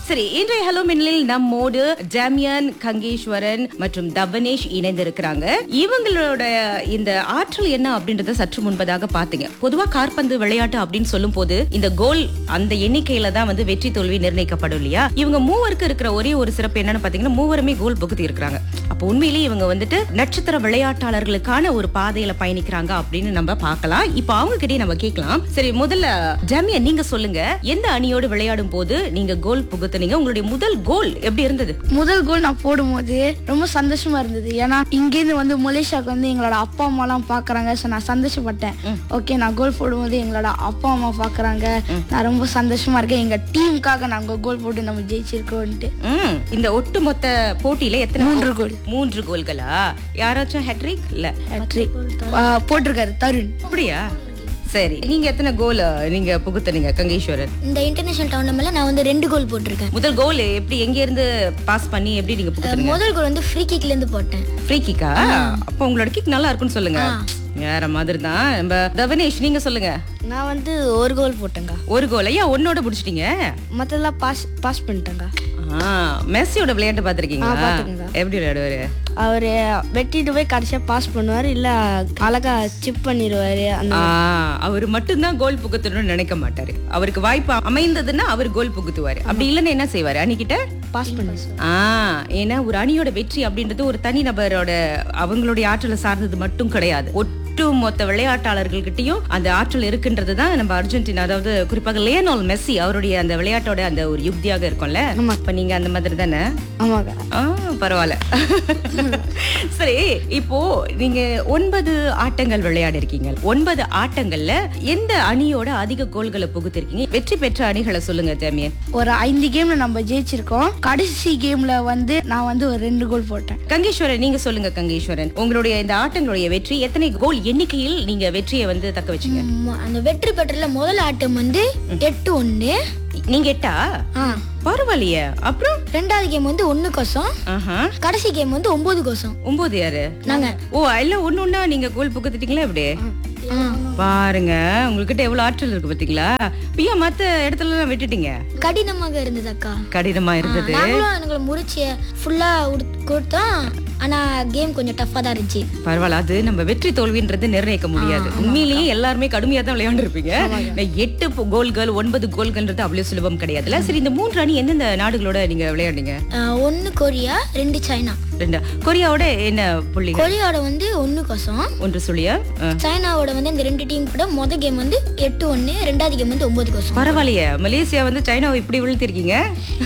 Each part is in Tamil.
சரி இன்றைய ஹலோ மின்னலில் நம்மோடு ஜாமியன் கங்கேஸ்வரன் மற்றும் தவனேஷ் இணைந்திருக்கிறாங்க இவங்களோட இந்த ஆற்றல் என்ன அப்படின்றத சற்று முன்பதாக பாத்தீங்க பொதுவா காற்பந்து விளையாட்டு அப்படின்னு சொல்லும் போது இந்த கோல் அந்த எண்ணிக்கையில தான் வந்து வெற்றி தோல்வி நிர்ணயிக்கப்படும் இல்லையா இவங்க மூவருக்கு இருக்கிற ஒரே ஒரு சிறப்பு என்னன்னு பாத்தீங்கன்னா மூவருமே கோல் புகுத்தி இருக்கிறாங்க அப்போ உண்மையிலேயே இவங்க வந்துட்டு நட்சத்திர விளையாட்டாளர்களுக்கான ஒரு பாதையில பயணிக்கிறாங்க அப்படின்னு நம்ம பார்க்கலாம் இப்போ அவங்க கிட்டே நம்ம கேட்கலாம் சரி முதல்ல ஜாமியா நீங்க சொல்லுங்க எந்த அணியோடு விளையாடும் போது நீங்க கோல் புகுத்துனீங்க உங்களுடைய முதல் கோல் எப்படி இருந்தது முதல் கோல் நான் போடும்போது ரொம்ப சந்தோஷமா இருந்தது ஏன்னா இங்கேருந்து வந்து மலேசியாவுக்கு வந்து எங்களோட அப்பா அம்மாலாம் பாக்குறாங்க ஸோ நான் சந்தோஷப்பட்டேன் ஓகே நான் கோல் போடும்போது எங்களோட அப்பா அம்மா பாக்குறாங்க நான் ரொம்ப சந்தோஷமா இருக்கேன் எங்க டீமுக்காக நாங்க கோல் போட்டு நம்ம ஜெயிச்சிருக்கோம்ட்டு ம், இந்த ஒட்டுமொத்த போட்டியில எத்தனை மூன்று கோல். மூன்று கோல்களா யாராச்சும் ஹெட்ரிக் இல்ல ஹேட்ரிக் போட்டிருக்காரு தருண் அப்படியா சரி நீங்க எத்தனை கோல் நீங்க புகுத்துனீங்க கங்கேஸ்வரன் இந்த இன்டர்நேஷனல் டவுர்னமெண்ட்ல நான் வந்து ரெண்டு கோல் போட்டிருக்கேன் முதல் கோல் எப்படி எங்க இருந்து பாஸ் பண்ணி எப்படி நீங்க புகுத்துனீங்க முதல் கோல் வந்து ஃப்ரீ கிக்ல இருந்து போட்டேன் ஃப்ரீ கிக்கா அப்ப உங்களோட கிக் நல்லா இருக்கும்னு சொல்லுங்க வேற மாதிரி தான் நம்ம தவனேஷ் நீங்க சொல்லுங்க நான் வந்து ஒரு கோல் போட்டேங்க ஒரு கோல் ஐயா ஒன்னோட புடிச்சிட்டீங்க மற்றெல்லாம் பாஸ் பாஸ் பண்ணிட்டேங்க ஆ, மெஸ்ஸியோட விளையாட்டு பாத்திருக்கீங்களா எப்படி விளையாடுவாரு அவர் வெட்டிட்டு போய் கடைசியா பாஸ் பண்ணுவார் இல்ல அழகா சிப் பண்ணிடுவாரு அந்த ஆ, அவர் மட்டும்தான் கோல் புகுத்தணும்னு நினைக்க மாட்டாரு அவருக்கு வாய்ப்பு அமைந்ததுன்னா அவர் கோல் புகுத்துவாரு அப்படி இல்லைன்னா என்ன செய்வாரு அன்னிக்கிட்ட பாஸ் பண்ணி ஆ ஏன்னா ஒரு அணியோட வெற்றி அப்படின்றது ஒரு தனி நபரோட அவங்களுடைய ஆற்றலை சார்ந்தது மட்டும் கிடையாது ஒட்டு மொத்த விளையாட்டாளர்கள்கிட்டயும் அந்த ஆற்றல் இருக்குன்றது தான் நம்ம அர்ஜென்டினா அதாவது குறிப்பாக லியனோல் மெஸ்ஸி அவருடைய அந்த விளையாட்டோட அந்த ஒரு யுக்தியாக இருக்கும்ல இப்ப நீங்க அந்த மாதிரி தானே ஆமாங்க ஆ, பரவாயில்ல சரி இப்போ நீங்க ஒன்பது ஆட்டங்கள் விளையாடி இருக்கீங்க ஒன்பது ஆட்டங்கள்ல எந்த அணியோட அதிக கோல்களை புகுத்திருக்கீங்க வெற்றி பெற்ற அணிகளை சொல்லுங்க ஜாமியன் ஒரு ஐந்து கேம்ல நம்ம ஜெயிச்சிருக்கோம் கடைசி கேம்ல வந்து நான் வந்து ஒரு ரெண்டு கோல் போட்டேன் கங்கேஸ்வரன் நீங்க சொல்லுங்க கங்கேஸ்வரன் உங்களுடைய இந்த ஆட்டங்களுடைய வெற்றி எத்தனை கோல் எண்ணிக்கையில் நீங்க வெற்றியை வந்து தக்க வச்சீங்க ம- அந்த வெற்றி பெற்றல முதல் ஆட்டம் வந்து எட்டு ஒன்று நீங்க எட்டா பரவாயில்லையே அப்புறம் ரெண்டாவது கேம் வந்து ஒன்று கோசம் ஆஹா கடைசி கேம் வந்து ஒன்பது கோசம் ஒன்பது யாரு நாங்க ஓ எல்லாம் ஒண்ணு ஒண்ணா நீங்க கோல் புகுத்திட்டீங்களா எப்படி பாருங்க உங்ககிட்ட எவ்வளவு ஆற்றல் இருக்கு பாத்தீங்களா பியா மத்த இடத்துல எல்லாம் விட்டுட்டீங்க கடினமாக இருந்தது அக்கா கடினமா இருந்தது நாங்களும் எங்களை முறிச்சிய ஃபுல்லா கொடுத்தோம் ஆனா கேம் கொஞ்சம் டஃப்பா தான் இருந்துச்சு பரவாயில்ல அது நம்ம வெற்றி தோல்வின்றது நிர்ணயிக்க முடியாது உண்மையிலேயே எல்லாருமே கடுமையா தான் விளையாண்டு இருப்பீங்க எட்டு போ- கோல்கள் ஒன்பது கோல்கள்ன்றது அவ்வளவு சுலபம் கிடையாதுல்ல சரி இந்த மூன்று அணி எந்தெந்த நாடுகளோட நீங்க விளையாடுங்க ஒன்று கொரியா ரெண்டு சைனா ரெண்டு கொரியாவோட என்ன புள்ளிகள் கொரியாவோட வந்து ஒன்று கோசம் ஒன்று சொல்லியா ஆ. சைனாவோட வந்து இந்த ரெண்டு டீம் கூட மொதல் கேம் வந்து எட்டு ஒன்று ரெண்டாவது கேம் வந்து ஒன்பது கோசம் பரவாயில்லையே மலேசியா வந்து சைனாவை இப்படி வீழ்த்திருக்கீங்க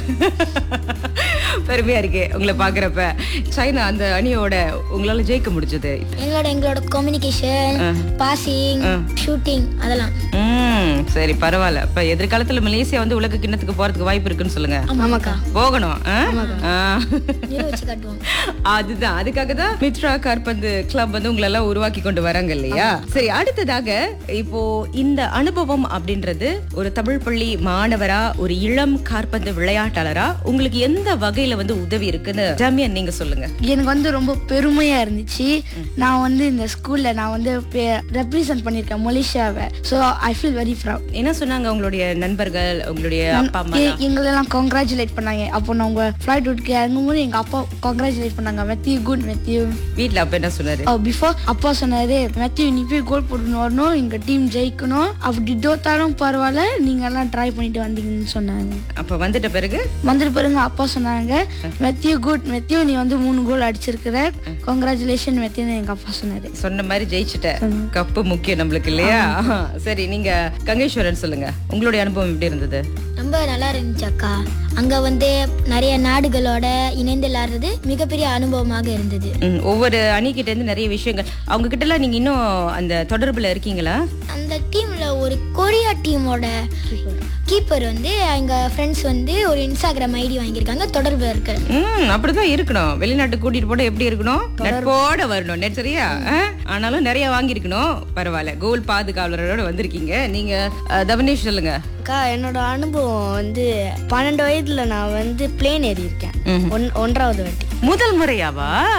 பெருமையா இருக்கு உங்களை பாக்குறப்ப சைனா அந்த அணியோட உங்களால ஜெயிக்க முடிஞ்சது எங்களோட எங்களோட கம்யூனிகேஷன் பாசிங் ஷூட்டிங் அதெல்லாம் ம் சரி பரவாயில்ல இப்ப எதிர்காலத்துல மலேசியா வந்து உலக கிண்ணத்துக்கு போறதுக்கு வாய்ப்பு இருக்குன்னு சொல்லுங்க ஆமாக்கா போகணும் ஆ? ஆ. நிரூபிச்சு காட்டுவோம் அதுதான் அதுக்காக தான் மித்ரா கார்பந்து கிளப் வந்து உங்களை எல்லாம் உருவாக்கி கொண்டு வராங்க இல்லையா சரி அடுத்ததாக இப்போ இந்த அனுபவம் அப்படின்றது ஒரு தமிழ் பள்ளி மாணவரா ஒரு இளம் கார்பந்து விளையாட்டாளரா உங்களுக்கு எந்த வகையில வந்து உதவி இருக்குன்னு ஜாமியன் நீங்க சொல்லுங்க எனக்கு வந்து ரொம்ப பெருமையா இருந்துச்சு நான் வந்து இந்த ஸ்கூல்ல நான் வந்து ரெப்ரசன்ட் பண்ணிருக்கேன் மலேசியாவை so I feel very proud என்ன சொன்னாங்க உங்களுடைய நண்பர்கள் உங்களுடைய அப்பா அம்மா எங்களெல்லாம் கங்க்ராச்சுலேட் பண்ணாங்க அப்போ நான் உங்க ஃப்ளைட் விட்டுக்கு இறங்கும்போது எங்க அப்பா கங்க்ராச்சுலேட் பண்ணாங்க மெத்தியூ குட் மெத்தியூ வீட்ல அப்ப என்ன சொன்னாரு பிஃபோர் அப்பா சொன்னாரு மெத்தியூ நீ போய் கோல் போட்டுன்னு வரணும் எங்க டீம் ஜெயிக்கணும் அப்படி தோத்தாலும் பரவாயில்ல நீங்க எல்லாம் ட்ரை பண்ணிட்டு வந்தீங்கன்னு சொன்னாங்க அப்ப வந்துட்ட பிறகு வந்துட்டு பாருங்க அப்பா சொன்னாங்க மெத்தியூ குட் மெத்தியூ நீ வந்து மூணு கோல் அடிச்சிருக்கிற கங்க்ராச்சுலேஷன் மெத்தியூன்னு எங்க அப்பா சொன்னாரு சொன்ன மாதிரி ஜெயிச்சுட்ட கப்பு முக்கியம் நம்மளுக்கு இல்லையா சரி நீங்க கங்கேஸ்வரன் சொல்லுங்க உங்களுடைய அனுபவம் எப்படி இருந்தது ரொம்ப நல்லா இருந்துச்சு அக்கா அங்க வந்து நிறைய நாடுகளோட இணைந்து விளையாடுறது மிகப்பெரிய அனுபவமாக இருந்தது ம், ஒவ்வொரு அணிகிட்ட இருந்து நிறைய விஷயங்கள் அவங்க கிட்ட எல்லாம் நீங்க இன்னும் அந்த தொடர்புல இருக்கீங்களா அந்த டீம்ல ஒரு கொரியா டீமோட கீப்பர் வந்து எங்க ஃப்ரெண்ட்ஸ் வந்து ஒரு இன்ஸ்டாகிராம் ஐடி வாங்கியிருக்காங்க தொடர்பு இருக்கு ம் அப்படிதான் இருக்கணும் வெளிநாட்டுக்கு கூட்டிட்டு போட எப்படி இருக்கணும் நட்போட வரணும் நெட் சரியா ஆ? ஆனாலும் நிறைய வாங்கியிருக்கணும் பரவாயில்ல கோல் பாதுகாவலரோட வந்திருக்கீங்க நீங்க அஹ், தவனேஷ் சொல்லுங்க அக்கா என்னோட அனுபவம் வந்து பன்னெண்டு வயதுல நான் வந்து பிளேன் ஏறி இருக்கேன் ம்ஹும். ஒன் ஒன்றாவது வாட்டி முதல் முறையாவா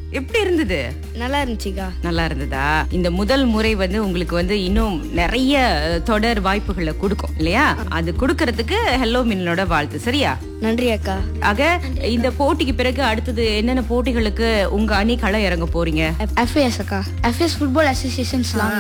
எப்படி இருந்தது நல்லா இருந்துச்சுக்கா நல்லா இருந்ததா இந்த முதல் முறை வந்து உங்களுக்கு வந்து இன்னும் நிறைய அஹ், தொடர் வாய்ப்புகளை கொடுக்கும் இல்லையா அது கொடுக்கறதுக்கு ஹெல்லோ மின்னலோட வாழ்த்து சரியா நன்றி அக்கா ஆக இந்த போட்டிக்கு பிறகு அடுத்தது என்னென்ன போட்டிகளுக்கு உங்க அணி களம் இறங்க போறீங்க எஃப்ஏஎஸ் அக்கா எஃப்எஸ் ஃபுட்பால் அசோசியேஷன்ஸ்லாம்